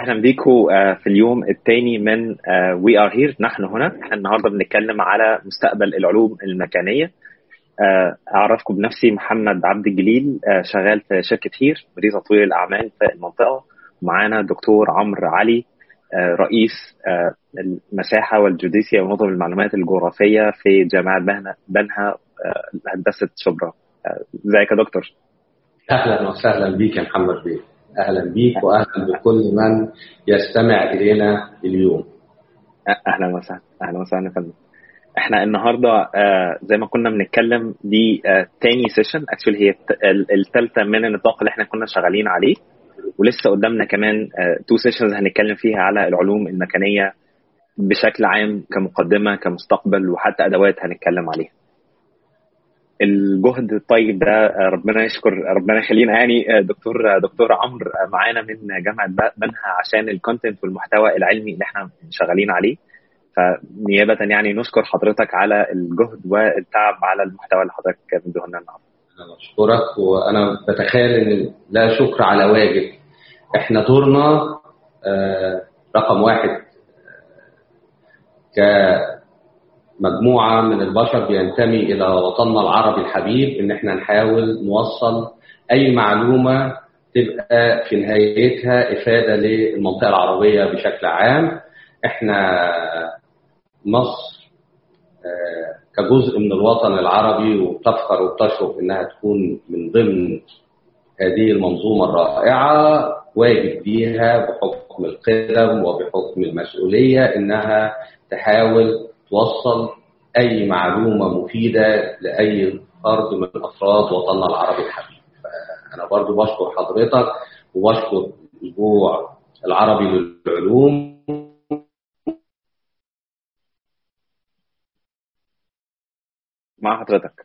اهلا بيكم في اليوم الثاني من وي ار هير نحن هنا احنا النهارده بنتكلم على مستقبل العلوم المكانيه اعرفكم بنفسي محمد عبد الجليل شغال في شركه هير مدير تطوير الاعمال في المنطقه ومعانا دكتور عمرو علي رئيس المساحه والجوديسيا ونظم المعلومات الجغرافيه في جامعه بنها بنها هندسه شبرا ازيك يا دكتور اهلا وسهلا بيك يا محمد بيه اهلا بيك واهلا بكل من يستمع الينا اليوم اهلا وسهلا اهلا وسهلا يا فندم احنا النهارده آه زي ما كنا بنتكلم دي آه تاني سيشن اكشولي هي الثالثه من النطاق اللي احنا كنا شغالين عليه ولسه قدامنا كمان تو آه سيشنز هنتكلم فيها على العلوم المكانيه بشكل عام كمقدمه كمستقبل وحتى ادوات هنتكلم عليها الجهد الطيب ده ربنا يشكر ربنا يخلينا يعني دكتور دكتور عمرو معانا من جامعه بنها عشان الكونتنت والمحتوى العلمي اللي احنا شغالين عليه فنيابه يعني نشكر حضرتك على الجهد والتعب على المحتوى اللي حضرتك مديه لنا النهارده. انا بشكرك وانا بتخيل ان لا شكر على واجب احنا دورنا رقم واحد ك مجموعة من البشر بينتمي إلى وطننا العربي الحبيب إن إحنا نحاول نوصل أي معلومة تبقى في نهايتها إفادة للمنطقة العربية بشكل عام إحنا مصر كجزء من الوطن العربي وبتفخر وبتشرف إنها تكون من ضمن هذه المنظومة الرائعة واجب ليها بحكم القدم وبحكم المسؤولية إنها تحاول توصل اي معلومه مفيده لاي فرد من افراد وطننا العربي الحبيب فانا برضو بشكر حضرتك وبشكر الاسبوع العربي للعلوم مع حضرتك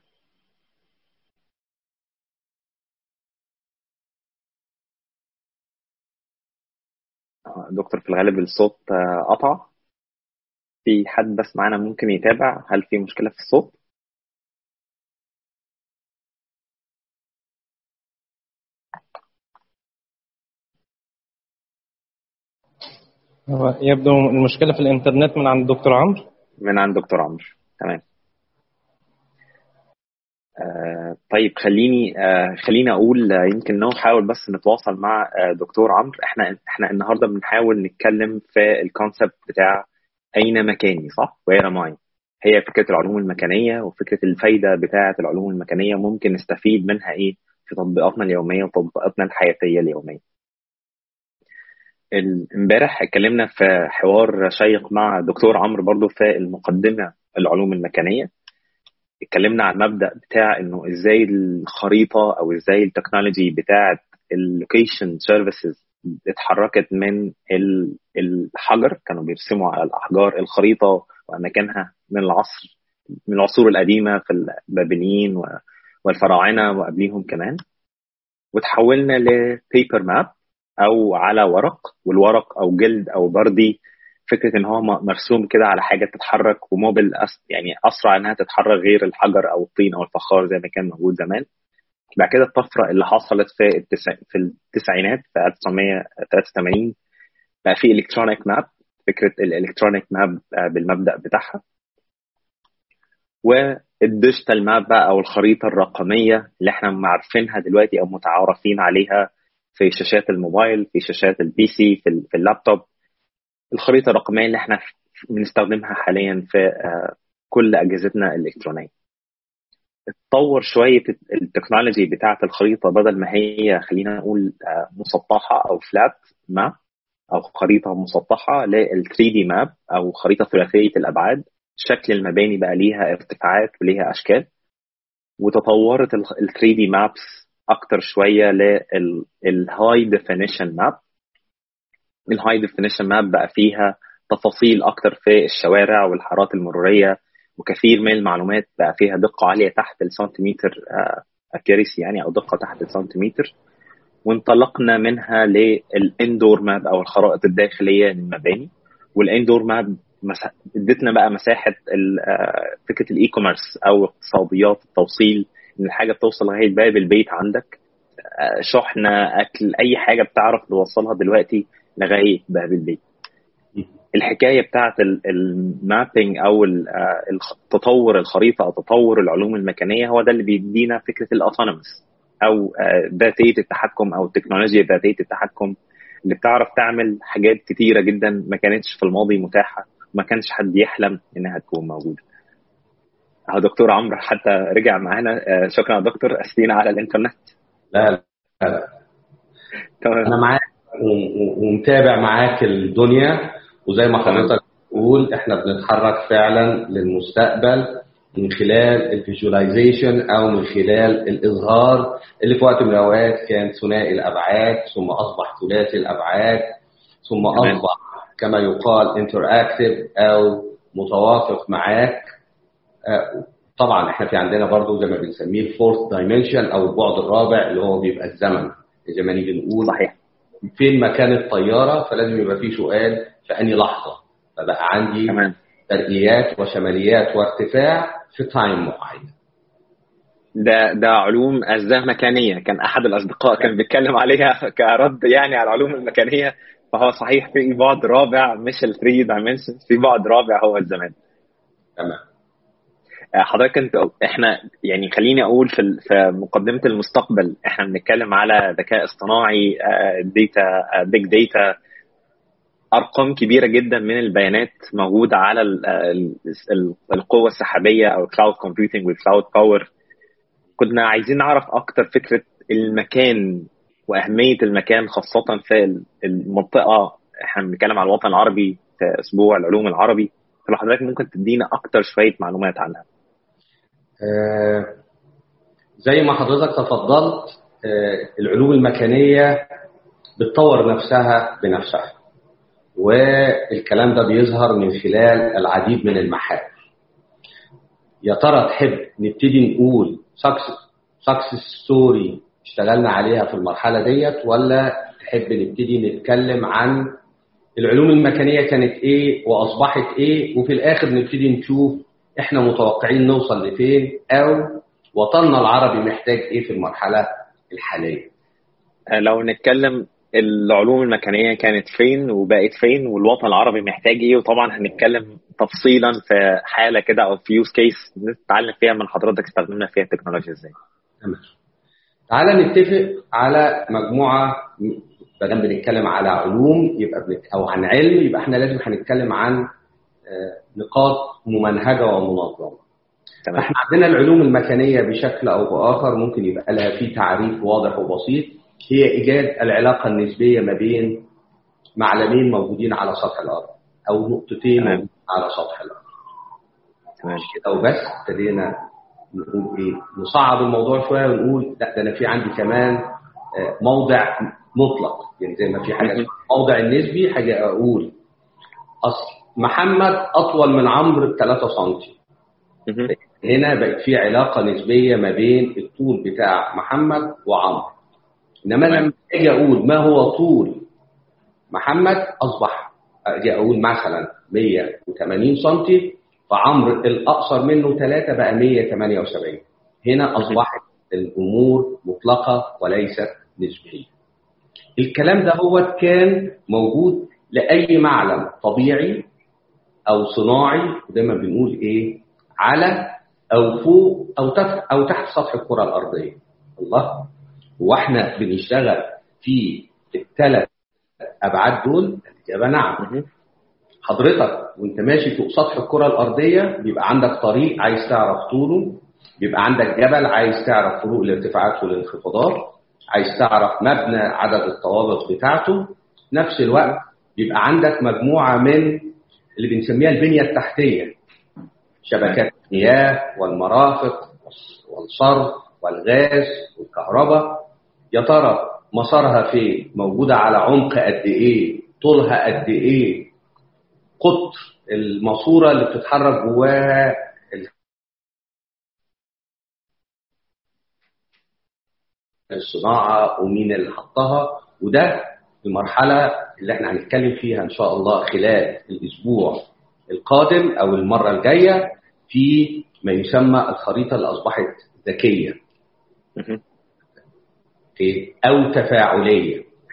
دكتور في الغالب الصوت قطع في حد بس معانا ممكن يتابع هل في مشكلة في الصوت؟ هو يبدو المشكلة في الإنترنت من عند دكتور عمرو من عند دكتور عمرو تمام آه طيب خليني آه خليني اقول آه يمكن نحاول بس نتواصل مع آه دكتور عمرو احنا احنا النهارده بنحاول نتكلم في الكونسبت بتاع أين مكاني صح؟ وير ماي هي فكرة العلوم المكانية وفكرة الفايدة بتاعة العلوم المكانية ممكن نستفيد منها إيه في تطبيقاتنا اليومية وتطبيقاتنا الحياتية اليومية. امبارح اتكلمنا في حوار شيق مع دكتور عمرو برضو في المقدمة العلوم المكانية اتكلمنا عن المبدأ بتاع انه ازاي الخريطة او ازاي التكنولوجي بتاعة اللوكيشن سيرفيسز اتحركت من الحجر كانوا بيرسموا على الاحجار الخريطه واماكنها من العصر من العصور القديمه في البابليين والفراعنه وقبليهم كمان وتحولنا لبيبر ماب او على ورق والورق او جلد او بردي فكره ان هو مرسوم كده على حاجه تتحرك وموبل يعني اسرع انها تتحرك غير الحجر او الطين او الفخار زي ما كان موجود زمان بعد كده الطفره اللي حصلت في التسع... في التسعينات في 1983 بقى في الكترونيك ماب فكره الالكترونيك ماب بالمبدا بتاعها والديجيتال ماب بقى او الخريطه الرقميه اللي احنا عارفينها دلوقتي او متعارفين عليها في شاشات الموبايل في شاشات البي سي في, في اللابتوب الخريطه الرقميه اللي احنا بنستخدمها حاليا في كل اجهزتنا الالكترونيه اتطور شويه التكنولوجي بتاعه الخريطه بدل ما هي خلينا نقول مسطحه او فلات ماب او خريطه مسطحه لل 3 دي ماب او خريطه ثلاثيه الابعاد شكل المباني بقى ليها ارتفاعات وليها اشكال وتطورت ال 3 دي مابس اكتر شويه للهاي ديفينيشن ماب الهاي ديفينيشن ماب بقى فيها تفاصيل اكتر في الشوارع والحارات المروريه وكثير من المعلومات بقى فيها دقة عالية تحت السنتيمتر اكيريسي يعني أو دقة تحت السنتيمتر وانطلقنا منها للاندور ماب أو الخرائط الداخلية للمباني والاندور ماب ادتنا بقى مساحة فكرة الاي كوميرس أو اقتصاديات التوصيل إن الحاجة بتوصل لغاية باب البيت عندك شحنة أكل أي حاجة بتعرف توصلها دلوقتي لغايه باب البيت الحكايه بتاعت المابينج او تطور الخريطه او تطور العلوم المكانيه هو ده اللي بيدينا فكره الاوتونومس او ذاتيه التحكم او التكنولوجيا ذاتيه التحكم اللي بتعرف تعمل حاجات كتيره جدا ما كانتش في الماضي متاحه وما كانش حد يحلم انها تكون موجوده. اهو دكتور عمرو حتى رجع معانا شكرا يا دكتور اسفين على الانترنت. لا لا لا تمام انا معاك ومتابع معاك الدنيا وزي ما حضرتك بتقول احنا بنتحرك فعلا للمستقبل من خلال الفيجواليزيشن او من خلال الاظهار اللي في وقت من الاوقات كان ثنائي الابعاد ثم اصبح ثلاثي الابعاد ثم اصبح كما يقال انتراكتيف او متوافق معاك طبعا احنا في عندنا برضو زي ما بنسميه الفورث دايمنشن او البعد الرابع اللي هو بيبقى الزمن زي ما نيجي نقول صحيح فين مكان الطياره فلازم يبقى في سؤال في انهي لحظه فبقى عندي كمان ترقيات وشماليات وارتفاع في تايم معين ده ده علوم الزمكانيه كان احد الاصدقاء كان بيتكلم عليها كرد يعني على العلوم المكانيه فهو صحيح في بعد رابع مش ال 3 دايمنشن في بعد رابع هو الزمان تمام حضرتك انت احنا يعني خليني اقول في في مقدمه المستقبل احنا بنتكلم على ذكاء اصطناعي ديتا بيج داتا ارقام كبيره جدا من البيانات موجوده على القوه السحابيه او الكلاود كومبيوتنج والكلاود باور كنا عايزين نعرف اكتر فكره المكان واهميه المكان خاصه في المنطقه احنا بنتكلم على الوطن العربي في اسبوع العلوم العربي فلو حضرتك ممكن تدينا اكتر شويه معلومات عنها آه زي ما حضرتك تفضلت آه العلوم المكانيه بتطور نفسها بنفسها والكلام ده بيظهر من خلال العديد من المحاور يا ترى تحب نبتدي نقول سكسس ستوري اشتغلنا عليها في المرحله ديت ولا تحب نبتدي نتكلم عن العلوم المكانيه كانت ايه واصبحت ايه وفي الاخر نبتدي نشوف احنا متوقعين نوصل لفين او وطننا العربي محتاج ايه في المرحله الحاليه لو نتكلم العلوم المكانيه كانت فين وبقت فين والوطن العربي محتاج ايه وطبعا هنتكلم تفصيلا في حاله كده او في يوز كيس نتعلم فيها من حضرتك استخدمنا فيها التكنولوجيا ازاي تمام تعالى نتفق على مجموعه ما دام بنتكلم على علوم يبقى بنت... او عن علم يبقى احنا لازم هنتكلم عن نقاط ممنهجه ومنظمه تمام احنا عندنا العلوم المكانيه بشكل او باخر ممكن يبقى لها في تعريف واضح وبسيط هي ايجاد العلاقه النسبيه ما بين معلمين موجودين على سطح الارض او نقطتين تمام. موجودين على سطح الارض تمام مش كده وبس ابتدينا نقول ايه نصعب الموضوع شويه ونقول لا ده انا في عندي كمان آه، موضع مطلق يعني زي ما في حاجه مهم. اسمها الموضع النسبي حاجه اقول اصل محمد اطول من عمرو ب 3 سم مهم. هنا بقت في علاقه نسبيه ما بين الطول بتاع محمد وعمرو انما تمام. لما اجي اقول ما هو طول محمد اصبح اجي اقول مثلا 180 سم فعمرو الاقصر منه 3 بقى 178 هنا اصبحت الامور مطلقه وليست نسبيه الكلام ده هو كان موجود لاي معلم طبيعي او صناعي ودايما بنقول ايه على او فوق او تحت او تحت سطح الكره الارضيه الله هو احنا بنشتغل في الثلاث ابعاد دول الاجابه نعم مهم. حضرتك وانت ماشي فوق سطح الكره الارضيه بيبقى عندك طريق عايز تعرف طوله بيبقى عندك جبل عايز تعرف فروق الارتفاعات والانخفاضات عايز تعرف مبنى عدد الطوابق بتاعته نفس الوقت بيبقى عندك مجموعه من اللي بنسميها البنيه التحتيه شبكات المياه والمرافق والصرف والغاز والكهرباء يا ترى مسارها فين موجوده على عمق قد ايه طولها قد ايه قطر الماسوره اللي بتتحرك جواها الصناعه ومين اللي حطها وده المرحله اللي احنا هنتكلم فيها ان شاء الله خلال الاسبوع القادم او المره الجايه في ما يسمى الخريطه اللي اصبحت ذكيه مهم. أوكي؟ او تفاعليه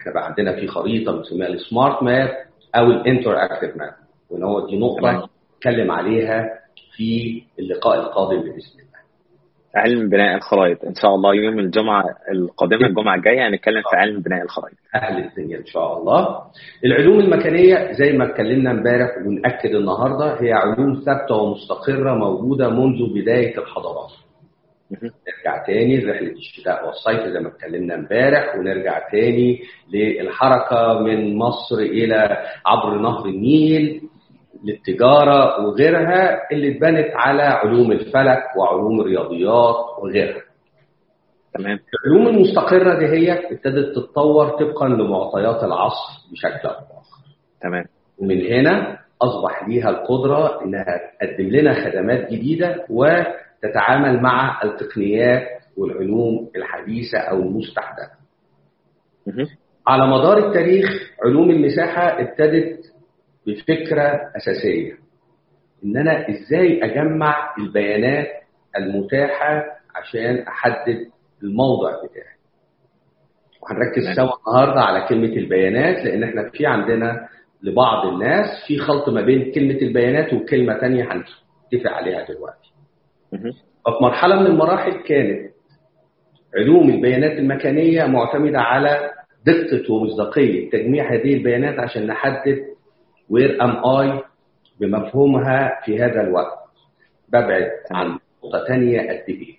احنا بقى عندنا في خريطه بنسميها السمارت ماب او الانتر اكتف ماب وان هو دي نقطه نتكلم عليها في اللقاء القادم باذن الله علم بناء الخرائط ان شاء الله يوم الجمعه القادمه الجمعه الجايه هنتكلم في علم بناء الخرائط اهل الدنيا ان شاء الله العلوم المكانيه زي ما اتكلمنا امبارح ونأكد النهارده هي علوم ثابته ومستقره موجوده منذ بدايه الحضارات نرجع تاني لرحله الشتاء والصيف زي ما اتكلمنا امبارح ونرجع تاني للحركه من مصر الى عبر نهر النيل للتجاره وغيرها اللي اتبنت على علوم الفلك وعلوم الرياضيات وغيرها. تمام العلوم المستقره دي هي ابتدت تتطور طبقا لمعطيات العصر بشكل او باخر. تمام ومن هنا اصبح ليها القدره انها تقدم لنا خدمات جديده وتتعامل مع التقنيات والعلوم الحديثه او المستحدثه. مهم. على مدار التاريخ علوم المساحه ابتدت بفكره اساسيه ان انا ازاي اجمع البيانات المتاحه عشان احدد الموضع بتاعي. وهنركز تمام. سوا النهارده على كلمه البيانات لان احنا في عندنا لبعض الناس في خلط ما بين كلمه البيانات وكلمه تانية هنتفق عليها دلوقتي. مهم. ففي مرحله من المراحل كانت علوم البيانات المكانيه معتمده على دقه ومصداقيه تجميع هذه البيانات عشان نحدد وير ام اي بمفهومها في هذا الوقت ببعد عن نقطه ثانيه قد ايه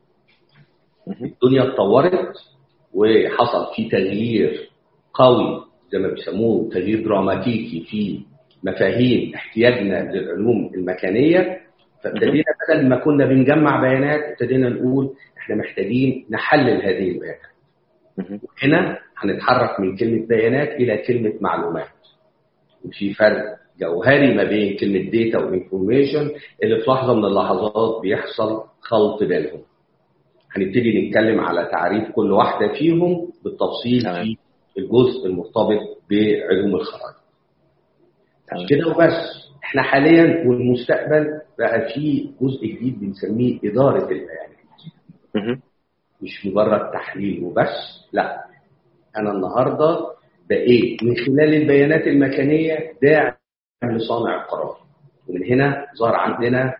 مهم. الدنيا اتطورت وحصل في تغيير قوي زي ما بيسموه تغيير دراماتيكي في مفاهيم احتياجنا للعلوم المكانيه فابتدينا بدل ما كنا بنجمع بيانات ابتدينا نقول احنا محتاجين نحلل هذه البيانات مهم. هنا هنتحرك من كلمه بيانات الى كلمه معلومات وفي فرق جوهري ما بين كلمه داتا وانفورميشن اللي في لحظه من اللحظات بيحصل خلط بينهم هنبتدي نتكلم على تعريف كل واحده فيهم بالتفصيل تمام. في الجزء المرتبط بعلوم الخرائط تمام كده وبس احنا حاليا والمستقبل بقى في جزء جديد بنسميه اداره البيانات مهم. مش مجرد تحليل وبس لا انا النهارده بقيت من خلال البيانات المكانيه داعم لصانع القرار ومن هنا ظهر عندنا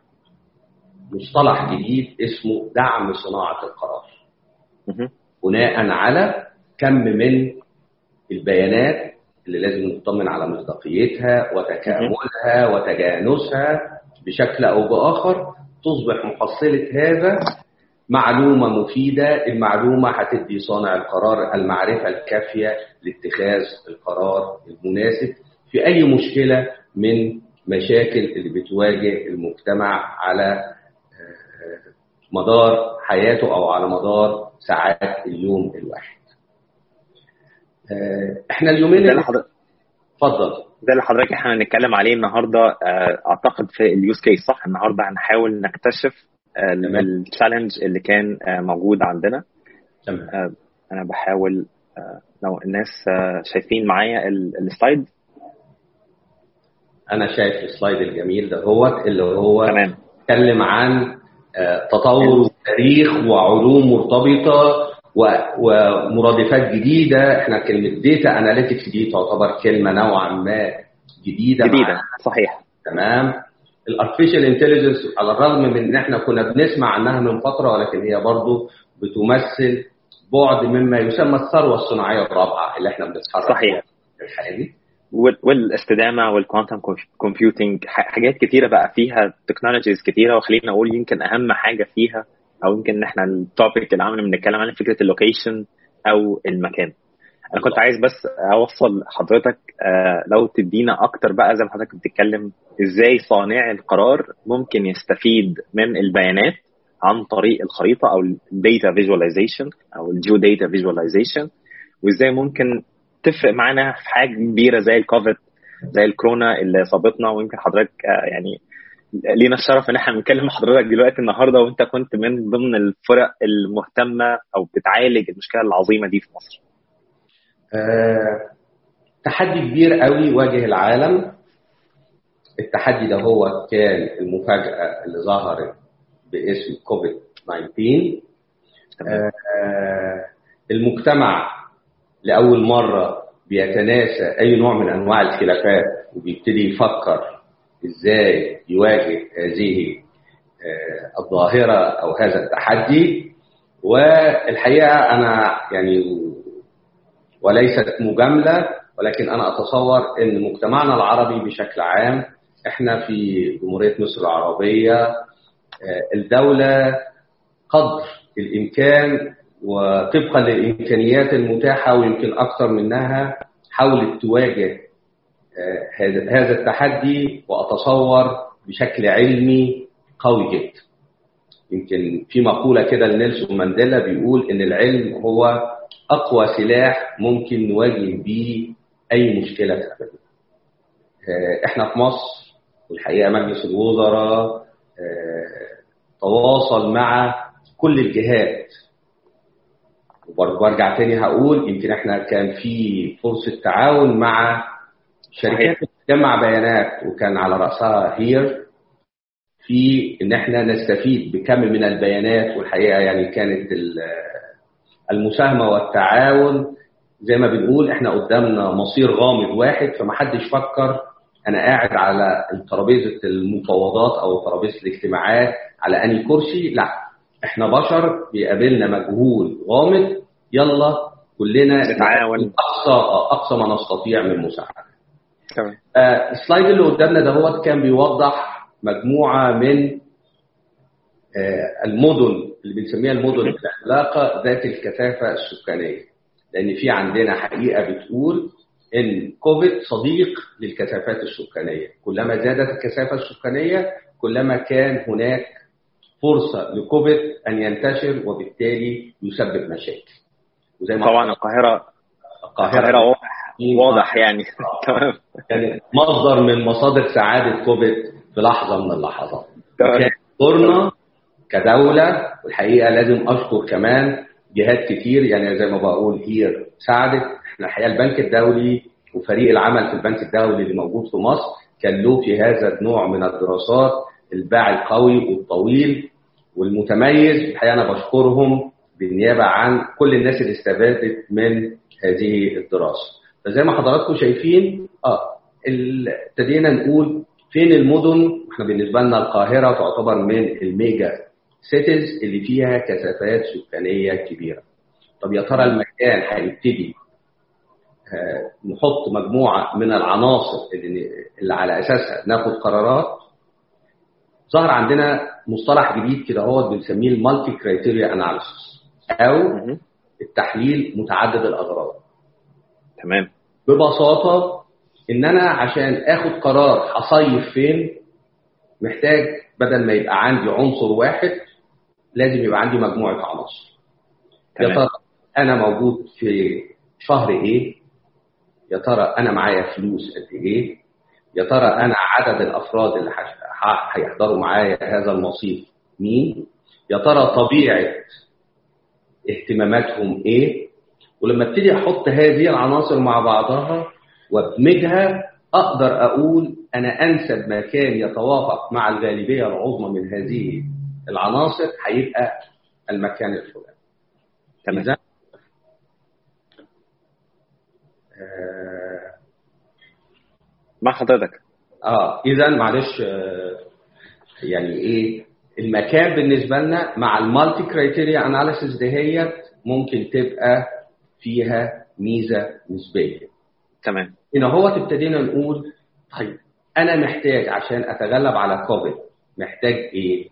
مصطلح جديد اسمه دعم صناعه القرار مهم. بناء على كم من البيانات اللي لازم نطمن على مصداقيتها وتكاملها وتجانسها بشكل او باخر تصبح محصله هذا معلومه مفيده، المعلومه هتدي صانع القرار المعرفه الكافيه لاتخاذ القرار المناسب في اي مشكله من مشاكل اللي بتواجه المجتمع على آه، مدار حياته او على مدار ساعات اليوم الواحد. آه، احنا اليومين ده اللي اللي حضرتك اتفضل ده اللي حضرتك احنا هنتكلم عليه النهارده آه، اعتقد في اليوز كيس صح النهارده هنحاول نكتشف تمام. التشالنج اللي كان آه، موجود عندنا تمام آه، انا بحاول آه، لو الناس آه، شايفين معايا ال- السلايد انا شايف السلايد الجميل ده هو اللي هو تمام اتكلم عن آه، تطور التاريخ وعلوم مرتبطه و- ومرادفات جديده احنا كلمه ديتا اناليتكس دي تعتبر كلمه نوعا ما جديده جديده معانا. صحيح تمام الارتفيشال انتليجنس على الرغم من ان احنا كنا بنسمع عنها من فتره ولكن هي برضو بتمثل بعد مما يسمى الثروه الصناعيه الرابعه اللي احنا بنتحرك صحيح. في الحالي وال- والاستدامه والكوانتم كومبيوتنج حاجات كتيره بقى فيها تكنولوجيز كتيره وخلينا اقول يمكن اهم حاجه فيها او يمكن ان احنا التوبيك اللي عملنا بنتكلم عنه فكره اللوكيشن او المكان انا كنت عايز بس اوصل حضرتك آه، لو تدينا اكتر بقى زي ما حضرتك بتتكلم ازاي صانع القرار ممكن يستفيد من البيانات عن طريق الخريطه او الداتا فيجواليزيشن او الجيو داتا فيجواليزيشن وازاي ممكن تفرق معانا في حاجه كبيره زي الكوفيد زي الكورونا اللي صابتنا ويمكن حضرتك آه، يعني لينا الشرف ان احنا بنتكلم مع حضرتك دلوقتي النهارده وانت كنت من ضمن الفرق المهتمه او بتعالج المشكله العظيمه دي في مصر. آه، تحدي كبير قوي واجه العالم التحدي ده هو كان المفاجأة اللي ظهرت باسم كوفيد 19 آه، المجتمع لاول مره بيتناسى اي نوع من انواع الخلافات وبيبتدي يفكر ازاي يواجه هذه آه، الظاهره او هذا التحدي والحقيقه انا يعني وليست مجامله ولكن انا اتصور ان مجتمعنا العربي بشكل عام احنا في جمهوريه مصر العربيه آه، الدوله قدر الامكان وطبقا للامكانيات المتاحه ويمكن اكثر منها حاولت تواجه آه، هذا هذا التحدي واتصور بشكل علمي قوي جدا. يمكن في مقوله كده لنيلسون مانديلا بيقول ان العلم هو اقوى سلاح ممكن نواجه به اي مشكله تقابلنا. آه، احنا في مصر والحقيقه مجلس الوزراء آه، تواصل مع كل الجهات وبرضه برجع تاني هقول يمكن احنا كان في فرصه تعاون مع شركات بتجمع بيانات وكان على راسها هير في ان احنا نستفيد بكم من البيانات والحقيقه يعني كانت المساهمه والتعاون زي ما بنقول احنا قدامنا مصير غامض واحد فمحدش فكر انا قاعد على ترابيزه المفاوضات او ترابيزه الاجتماعات على اني كرسي لا احنا بشر بيقابلنا مجهول غامض يلا كلنا نتعاون اقصى اقصى ما نستطيع من مساعده تمام آه، السلايد اللي قدامنا دهوت كان بيوضح مجموعه من آه، المدن اللي بنسميها المدن العلاقه ذات الكثافه السكانيه لان في عندنا حقيقه بتقول ان كوفيد صديق للكثافات السكانيه كلما زادت الكثافه السكانيه كلما كان هناك فرصه لكوفيد ان ينتشر وبالتالي يسبب مشاكل وزي ما طبعا القاهره القاهره واضح واضح يعني تمام يعني مصدر من مصادر سعاده كوفيد في لحظه من اللحظات تمام. كان دورنا كدوله والحقيقه لازم اشكر كمان جهات كتير يعني زي ما بقول هي ساعدت احنا الحقيقه البنك الدولي وفريق العمل في البنك الدولي اللي موجود في مصر كان له في هذا النوع من الدراسات الباع القوي والطويل والمتميز الحقيقه انا بشكرهم بالنيابه عن كل الناس اللي استفادت من هذه الدراسه فزي ما حضراتكم شايفين اه ال- ابتدينا نقول فين المدن احنا بالنسبه لنا القاهره تعتبر من الميجا سيتيز اللي فيها كثافات سكانيه كبيره طب يا ترى المكان هيبتدي آه، نحط مجموعه من العناصر اللي, اللي على اساسها ناخد قرارات ظهر عندنا مصطلح جديد كده هو بنسميه المالتي كرايتيريا اناليسيس او مهم. التحليل متعدد الاغراض تمام ببساطه ان انا عشان اخد قرار هصيف فين محتاج بدل ما يبقى عندي عنصر واحد لازم يبقى عندي مجموعه عناصر يا تمام ترى انا موجود في شهر ايه يا ترى انا معايا فلوس قد ايه يا ترى انا عدد الافراد اللي هش- ه- هيحضروا معايا هذا المصيف مين يا ترى طبيعه اهتماماتهم ايه ولما ابتدي احط هذه العناصر مع بعضها وادمجها اقدر اقول انا انسب مكان يتوافق مع الغالبيه العظمى من هذه العناصر هيبقى المكان الفلاني تمام إذا آه، مع حضرتك اه اذا معلش آه، يعني ايه المكان بالنسبه لنا مع المالتي كرايتيريا اناليسيس دهيت ممكن تبقى فيها ميزه نسبيه تمام هنا هو ابتدينا نقول طيب انا محتاج عشان اتغلب على كوفيد محتاج ايه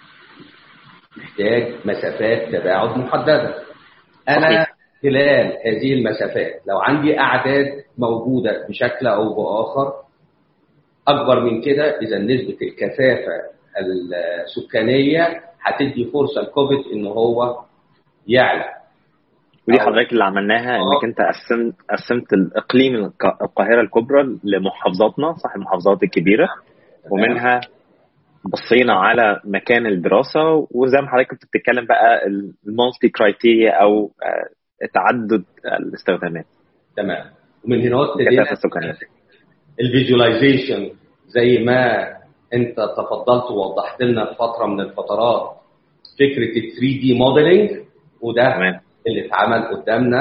محتاج مسافات تباعد محدده انا صحيح. خلال هذه المسافات لو عندي اعداد موجوده بشكل او باخر اكبر من كده اذا نسبه الكثافه السكانيه هتدي فرصه لكوفيد ان هو يعلى ودي أو- حضرتك اللي عملناها انك انت قسمت قسمت الاقليم الق- القاهره الكبرى لمحافظاتنا صح المحافظات الكبيره ومنها بصينا على مكان الدراسه وزي ما حضرتك كنت بتتكلم بقى المالتي كرايتيريا او آه، تعدد الاستخدامات تمام ومن هنا ابتدينا الكثافه السكانيه الفيجواليزيشن زي ما انت تفضلت ووضحت لنا في فتره من الفترات فكره ال 3 دي موديلنج وده تمام اللي اتعمل قدامنا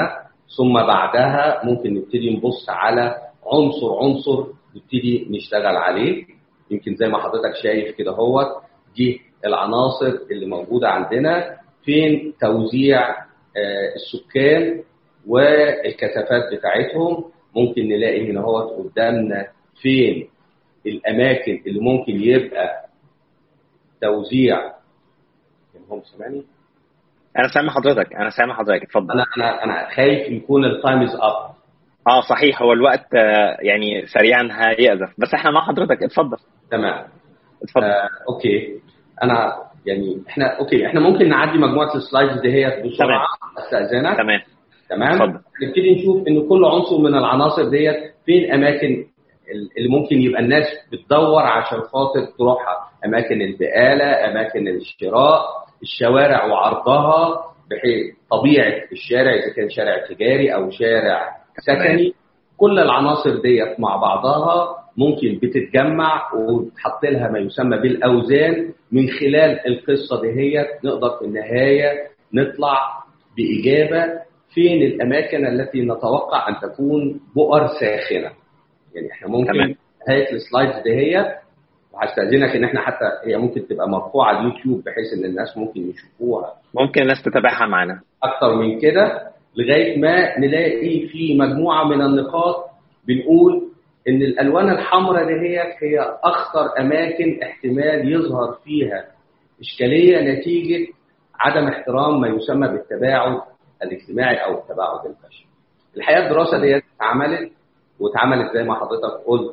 ثم بعدها ممكن نبتدي نبص على عنصر عنصر نبتدي نشتغل عليه يمكن زي ما حضرتك شايف كده هو دي العناصر اللي موجوده عندنا فين توزيع السكان والكثافات بتاعتهم ممكن نلاقي هنا هو قدامنا فين الاماكن اللي ممكن يبقى توزيع هم سامعني انا سامع حضرتك انا سامع حضرتك اتفضل انا انا انا خايف يكون التايم از اب اه صحيح هو الوقت يعني سريعا هيأذف بس احنا مع حضرتك اتفضل تمام اتفضل آه، اوكي انا يعني احنا اوكي احنا ممكن نعدي مجموعه السلايدز دهيت بسرعه استاذنك تمام تمام اتفضل. نبتدي نشوف ان كل عنصر من العناصر ديت فين اماكن اللي ممكن يبقى الناس بتدور عشان خاطر تروحها اماكن البقاله اماكن الشراء الشوارع وعرضها بحيث طبيعه الشارع اذا كان شارع تجاري او شارع سكني كل العناصر ديت مع بعضها ممكن بتتجمع وتحط لها ما يسمى بالاوزان من خلال القصه دهيت نقدر في النهايه نطلع باجابه فين الاماكن التي نتوقع ان تكون بؤر ساخنه يعني احنا ممكن تمام. نهايه السلايدز دهيت وهستاذنك ان احنا حتى هي ممكن تبقى مرفوعه على اليوتيوب بحيث ان الناس ممكن يشوفوها ممكن الناس تتابعها معانا اكتر من كده لغايه ما نلاقي في مجموعه من النقاط بنقول ان الالوان الحمراء دهيت هي اخطر اماكن احتمال يظهر فيها اشكاليه نتيجه عدم احترام ما يسمى بالتباعد الاجتماعي او التباعد البشري. الحقيقه الدراسه ديت اتعملت واتعملت زي ما حضرتك قلت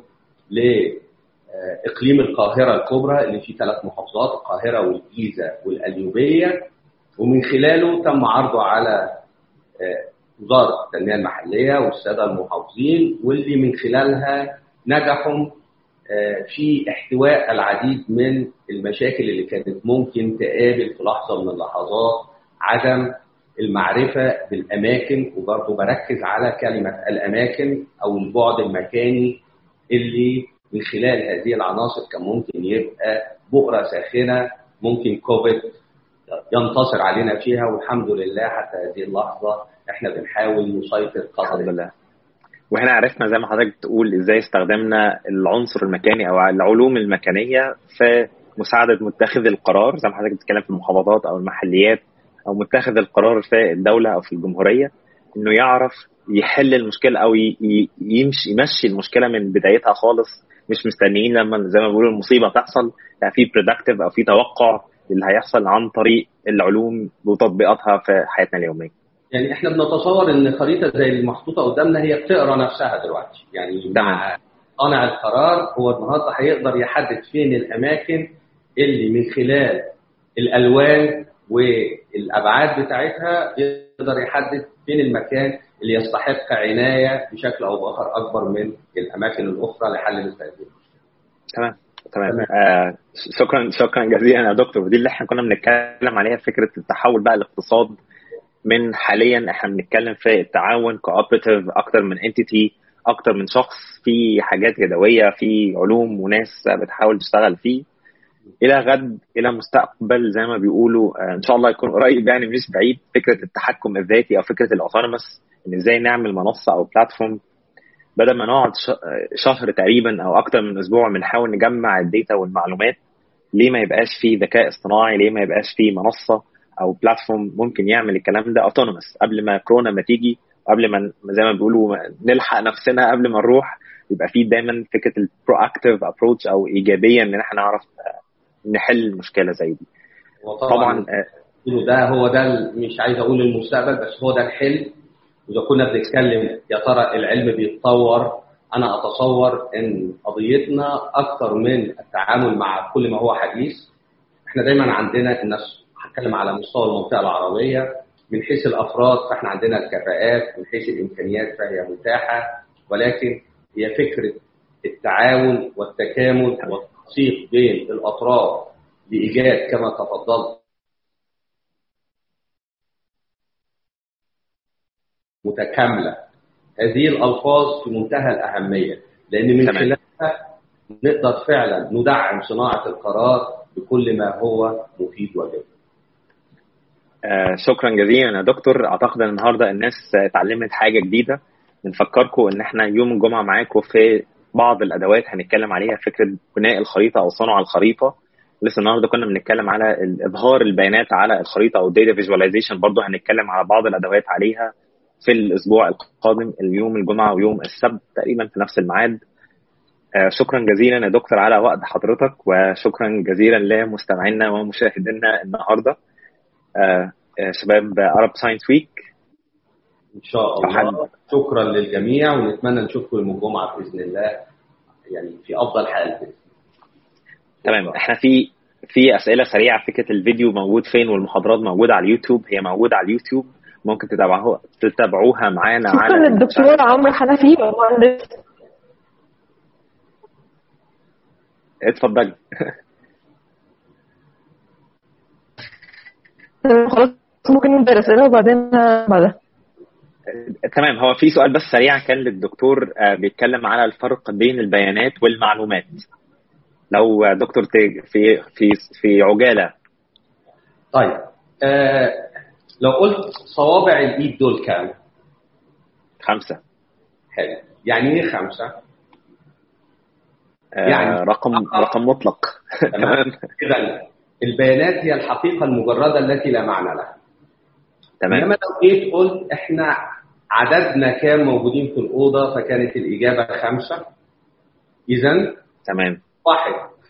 لاقليم القاهره الكبرى اللي فيه ثلاث محافظات القاهره والجيزه والقليوبيه ومن خلاله تم عرضه على وزاره التنميه المحليه والساده المحافظين واللي من خلالها نجحوا في احتواء العديد من المشاكل اللي كانت ممكن تقابل في لحظه من اللحظات عدم المعرفه بالاماكن وبرضه بركز على كلمه الاماكن او البعد المكاني اللي من خلال هذه العناصر كان ممكن يبقى بؤره ساخنه ممكن كوفيد ينتصر علينا فيها والحمد لله حتى هذه اللحظه احنا بنحاول نسيطر قدر الحمد لله واحنا عرفنا زي ما حضرتك بتقول ازاي استخدمنا العنصر المكاني او العلوم المكانيه في مساعده متخذ القرار زي ما حضرتك بتتكلم في المحافظات او المحليات او متخذ القرار في الدوله او في الجمهوريه انه يعرف يحل المشكله او يمشي يمشي المشكله من بدايتها خالص مش مستنيين لما زي ما بيقولوا المصيبه تحصل لا في بريدكتيف او في توقع اللي هيحصل عن طريق العلوم وتطبيقاتها في حياتنا اليوميه. يعني احنا بنتصور ان خريطه زي المحطوطه قدامنا هي بتقرا نفسها دلوقتي يعني مع صانع القرار هو النهارده هيقدر يحدد فين الاماكن اللي من خلال الالوان والابعاد بتاعتها يقدر يحدد فين المكان اللي يستحق عنايه بشكل او باخر اكبر من الاماكن الاخرى لحل مثل هذه تمام تمام آه شكرا شكرا جزيلا يا دكتور ودي اللي احنا كنا بنتكلم عليها فكره التحول بقى الاقتصاد من حاليا احنا بنتكلم في التعاون كوبريتيف اكتر من انتيتي اكتر من شخص في حاجات يدويه في علوم وناس بتحاول تشتغل فيه الى غد الى مستقبل زي ما بيقولوا ان شاء الله يكون قريب يعني مش بعيد فكره التحكم الذاتي او فكره الاوتونوموس ان ازاي نعمل منصه او بلاتفورم بدل ما نقعد شهر تقريبا او اكتر من اسبوع بنحاول نجمع الداتا والمعلومات ليه ما يبقاش في ذكاء اصطناعي ليه ما يبقاش في منصه او بلاتفورم ممكن يعمل الكلام ده اوتونوموس قبل ما كورونا ما تيجي قبل ما زي ما بيقولوا نلحق نفسنا قبل ما نروح يبقى في دايما فكره البرو اكتيف ابروتش او ايجابيه ان احنا نعرف نحل مشكله زي دي طبعا ده هو ده مش عايز اقول المستقبل بس هو ده الحلم واذا كنا بنتكلم يا ترى العلم بيتطور انا اتصور ان قضيتنا اكثر من التعامل مع كل ما هو حديث احنا دايما عندنا الناس هتكلم على مستوى المنطقه العربيه من حيث الافراد فاحنا عندنا الكفاءات من حيث الامكانيات فهي متاحه ولكن هي فكره التعاون والتكامل والتنسيق بين الاطراف لايجاد كما تفضلت متكامله هذه الالفاظ في منتهى الاهميه لان من خلالها نقدر فعلا ندعم صناعه القرار بكل ما هو مفيد وجيد آه شكرا جزيلا يا دكتور اعتقد ان النهارده الناس اتعلمت حاجه جديده بنفكركم ان احنا يوم الجمعه معاكم في بعض الادوات هنتكلم عليها فكره بناء الخريطه او صنع الخريطه لسه النهارده كنا بنتكلم على اظهار البيانات على الخريطه او الداتا فيجواليزيشن برضه هنتكلم على بعض الادوات عليها في الاسبوع القادم اليوم الجمعه ويوم السبت تقريبا في نفس الميعاد آه شكرا جزيلا يا دكتور على وقت حضرتك وشكرا جزيلا لمستمعينا ومشاهدينا النهارده آه آه شباب عرب ساينس ويك ان شاء الله شكرا للجميع ونتمنى نشوفكم يوم الجمعه باذن الله يعني في افضل حال تمام احنا في في اسئله سريعه فكره الفيديو موجود فين والمحاضرات موجوده على اليوتيوب هي موجوده على اليوتيوب ممكن تتابعوها تتابعوها معانا على شكرا للدكتور عمرو حنفي مهندس اتفضلي خلاص ممكن نبدا الاسئله وبعدين بعدها تمام هو في سؤال بس سريع كان للدكتور بيتكلم على الفرق بين البيانات والمعلومات لو دكتور في في في عجاله طيب آه لو قلت صوابع الايد دول كام؟ خمسه حلو يعني ايه خمسه؟ آه يعني رقم رقم مطلق تمام اذا البيانات هي الحقيقه المجرده التي لا معنى لها تمام انما لو جيت قلت احنا عددنا كام موجودين في الاوضه فكانت الاجابه خمسه اذا تمام واحد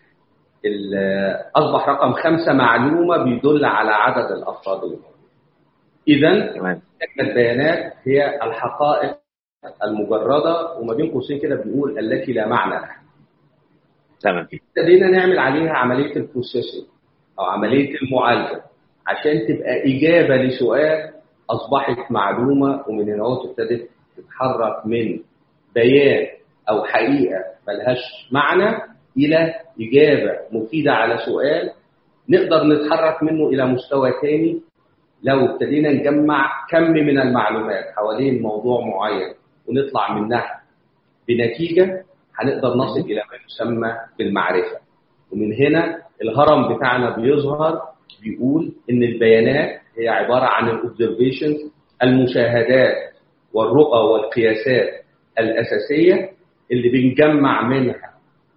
اصبح رقم خمسه معلومه بيدل على عدد الافراد الموجودين اذا تمام البيانات هي الحقائق المجرده وما بين قوسين كده بنقول التي لا معنى لها تمام ابتدينا نعمل عليها عمليه البروسيسنج او عمليه المعالجه عشان تبقى اجابه لسؤال اصبحت معلومه ومن هنا هو ابتدت تتحرك من بيان او حقيقه ملهاش معنى الى اجابه مفيده على سؤال نقدر نتحرك منه الى مستوى تاني لو ابتدينا نجمع كم من المعلومات حوالين موضوع معين ونطلع منها بنتيجه هنقدر نصل الى ما يسمى بالمعرفه ومن هنا الهرم بتاعنا بيظهر بيقول ان البيانات هي عباره عن الاوبزرفيشن المشاهدات والرؤى والقياسات الاساسيه اللي بنجمع منها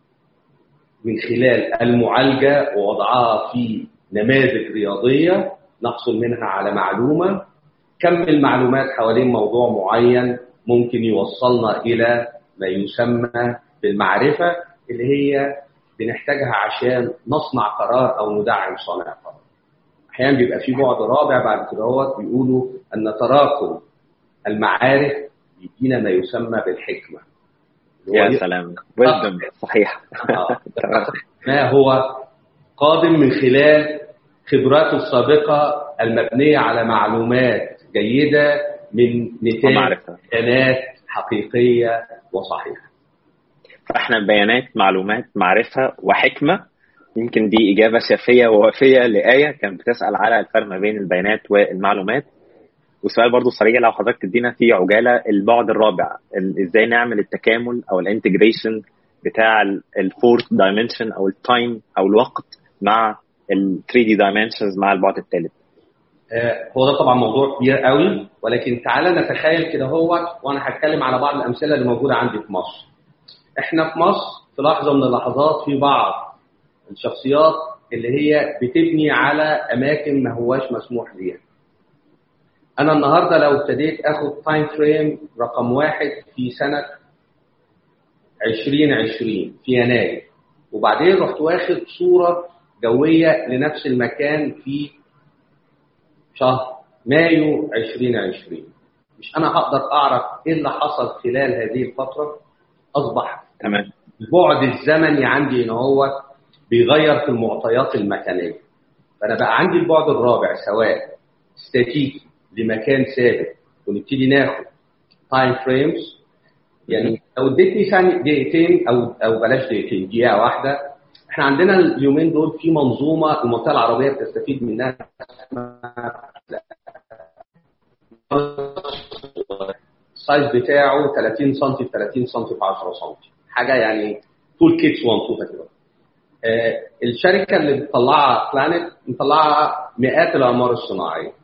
من خلال المعالجه ووضعها في نماذج رياضيه نحصل منها على معلومه كم المعلومات حوالين موضوع معين ممكن يوصلنا الى ما يسمى بالمعرفه اللي هي بنحتاجها عشان نصنع قرار او ندعم صانع قرار. احيانا بيبقى في بعد رابع بعد كده هو بيقولوا ان تراكم المعارف يدينا ما يسمى بالحكمه. يا سلام ويزدم صحيح ما هو قادم من خلال خبراته السابقه المبنيه على معلومات جيده من نتاج بيانات حقيقيه وصحيحه. فاحنا بيانات معلومات معرفه وحكمه يمكن دي اجابه شافيه ووافيه لايه كانت بتسال على الفرق ما بين البيانات والمعلومات وسؤال برضو سريع لو حضرتك تدينا في عجاله البعد الرابع ازاي نعمل التكامل او الانتجريشن بتاع الفورث دايمنشن او التايم او الوقت مع ال 3 دي دايمنشنز مع البعد الثالث هو ده طبعا موضوع كبير قوي ولكن تعالى نتخيل كده هو وانا هتكلم على بعض الامثله اللي موجوده عندي في مصر احنا في مصر في لحظه من اللحظات في بعض الشخصيات اللي هي بتبني على اماكن ما هواش مسموح ليها انا النهارده لو ابتديت اخد تايم فريم رقم واحد في سنه 2020 في يناير وبعدين رحت واخد صوره جويه لنفس المكان في شهر مايو 2020 مش انا هقدر اعرف ايه اللي حصل خلال هذه الفتره اصبح تمام البعد الزمني عندي ان هو بيغير في المعطيات المكانيه فانا بقى عندي البعد الرابع سواء استاتيكي لمكان ثابت ونبتدي ناخد تايم فريمز يعني لو اديتني ثاني دقيقتين او او بلاش دقيقتين دقيقه واحده احنا عندنا اليومين دول في منظومه المنطقه العربيه بتستفيد منها السايز بتاعه 30 سم في 30 سم في 10 سم حاجه يعني طول كيتس وانطوطه كده آه الشركه اللي بتطلعها بلانت مطلعه مئات الاقمار الصناعيه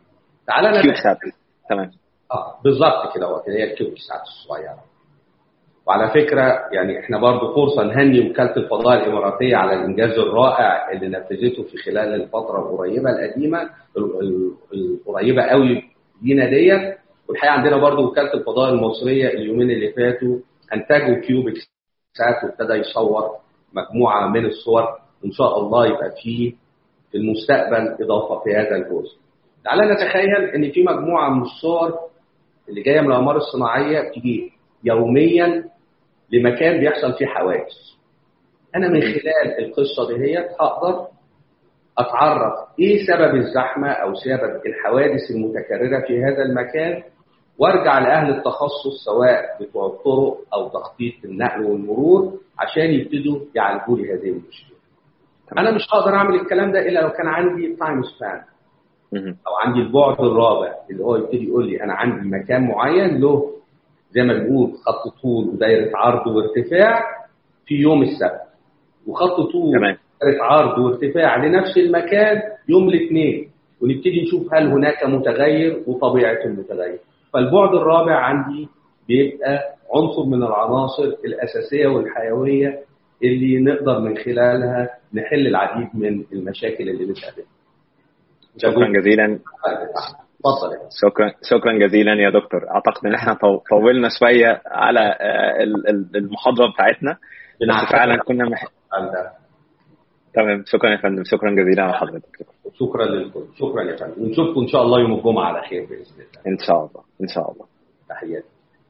تعالى كيوب نتخيل سات تمام اه بالظبط كده هو كده هي الكيوب سات الصغيره وعلى فكره يعني احنا برضو فرصه نهني وكاله الفضاء الاماراتيه على الانجاز الرائع اللي نفذته في خلال الفتره القريبه القديمه ال- ال- القريبه قوي لينا ديت والحقيقه عندنا برضو وكاله الفضاء المصريه اليومين اللي فاتوا انتجوا كيوبك سات وابتدى يصور مجموعه من الصور وان شاء الله يبقى فيه في المستقبل اضافه في هذا الجزء. تعالى نتخيل ان في مجموعه من الصور اللي جايه من الاقمار الصناعيه بتيجي يوميا لمكان بيحصل فيه حوادث. انا من خلال القصه دهيت هقدر اتعرف ايه سبب الزحمه او سبب الحوادث المتكرره في هذا المكان وارجع لاهل التخصص سواء بتوع الطرق او تخطيط النقل والمرور عشان يبتدوا يعالجوا لي هذه المشكله. انا مش هقدر اعمل الكلام ده الا لو كان عندي تايم سبان مهم. او عندي البعد الرابع اللي هو يبتدي يقول لي انا عندي مكان معين له زي ما بنقول خط طول ودايره عرض وارتفاع في يوم السبت وخط طول تمام. ودايره عرض وارتفاع لنفس المكان يوم الاثنين ونبتدي نشوف هل هناك متغير وطبيعه المتغير فالبعد الرابع عندي بيبقى عنصر من العناصر الاساسيه والحيويه اللي نقدر من خلالها نحل العديد من المشاكل اللي بتقابلنا شكرا جزيلا اتفضل يا شكرا شكرا جزيلا يا دكتور اعتقد ان احنا طو- طولنا شويه على آه، ال- ال- المحاضره بتاعتنا بس فعلا كنا مح... فندم. تمام شكرا يا فندم شكرا جزيلا على حضرتك شكرا للكل شكرا يا فندم ونشوفكم ان شاء الله يوم الجمعه على خير باذن الله ان شاء الله ان شاء الله تحياتي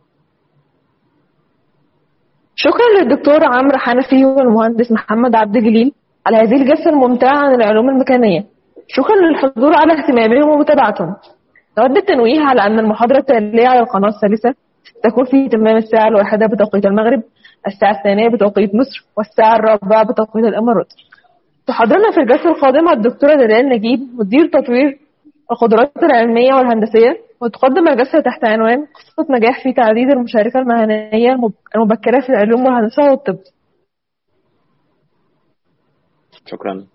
شكرا للدكتور عمرو حنفي والمهندس محمد عبد الجليل على هذه الجلسة الممتعة عن العلوم الميكانية شكرا للحضور على اهتمامهم ومتابعتهم نود التنويه على أن المحاضرة التالية على القناة الثالثة تكون في تمام الساعة الواحدة بتوقيت المغرب الساعة الثانية بتوقيت مصر والساعة الرابعة بتوقيت الإمارات تحضرنا في الجلسة القادمة الدكتورة دلال نجيب مدير تطوير القدرات العلمية والهندسية وتقدم الجلسة تحت عنوان قصة نجاح في تعزيز المشاركة المهنية المب- المبكرة في العلوم والهندسة والطب شكرا